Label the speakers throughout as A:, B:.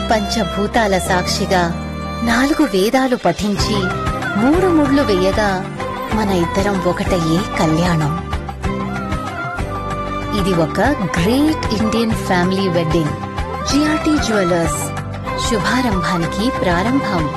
A: పంచభూతాల సాక్షిగా నాలుగు వేదాలు పఠించి మూడు ముళ్ళు వేయగా మన ఇద్దరం ఒకటయ్యే కళ్యాణం ఇది ఒక great Indian family wedding GRT jewellers శుభారంభానికి ప్రారంభం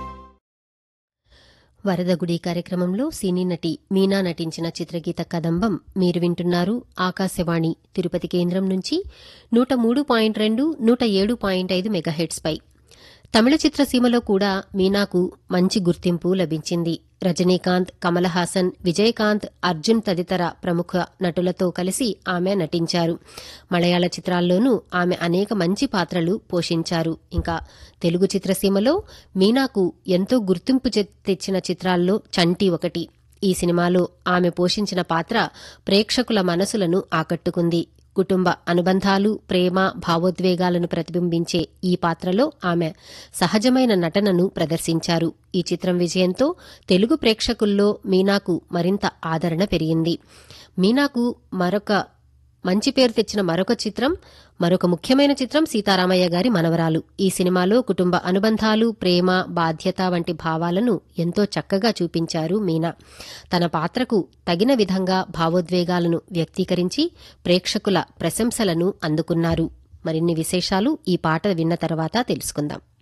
B: వరదగుడి కార్యక్రమంలో సినీ నటి మీనా నటించిన చిత్రగీత కదంబం మీరు వింటున్నారు ఆకాశవాణి తిరుపతి కేంద్రం నుంచి నూట మూడు పాయింట్ రెండు నూట ఏడు పాయింట్ ఐదు మెగాహెట్స్పై తమిళ చిత్రసీమలో కూడా మీనాకు మంచి గుర్తింపు లభించింది రజనీకాంత్ కమల్ హాసన్ విజయకాంత్ అర్జున్ తదితర ప్రముఖ నటులతో కలిసి ఆమె నటించారు మలయాళ చిత్రాల్లోనూ ఆమె అనేక మంచి పాత్రలు పోషించారు ఇంకా తెలుగు చిత్రసీమలో మీనాకు ఎంతో గుర్తింపు చె- తెచ్చిన చిత్రాల్లో చంటి ఒకటి ఈ సినిమాలో ఆమె పోషించిన పాత్ర ప్రేక్షకుల మనసులను ఆకట్టుకుంది కుటుంబ అనుబంధాలు ప్రేమ భావోద్వేగాలను ప్రతిబింబించే ఈ పాత్రలో ఆమె సహజమైన నటనను ప్రదర్శించారు ఈ చిత్రం విజయంతో తెలుగు ప్రేక్షకుల్లో మీనాకు మరింత ఆదరణ పెరిగింది మీనాకు మరొక మంచి పేరు తెచ్చిన మరొక చిత్రం మరొక ముఖ్యమైన చిత్రం సీతారామయ్య గారి మనవరాలు ఈ సినిమాలో కుటుంబ అనుబంధాలు ప్రేమ బాధ్యత వంటి భావాలను ఎంతో చక్కగా చూపించారు మీనా తన పాత్రకు తగిన విధంగా భావోద్వేగాలను వ్యక్తీకరించి ప్రేక్షకుల ప్రశంసలను అందుకున్నారు మరిన్ని విశేషాలు ఈ పాట విన్న తర్వాత తెలుసుకుందాం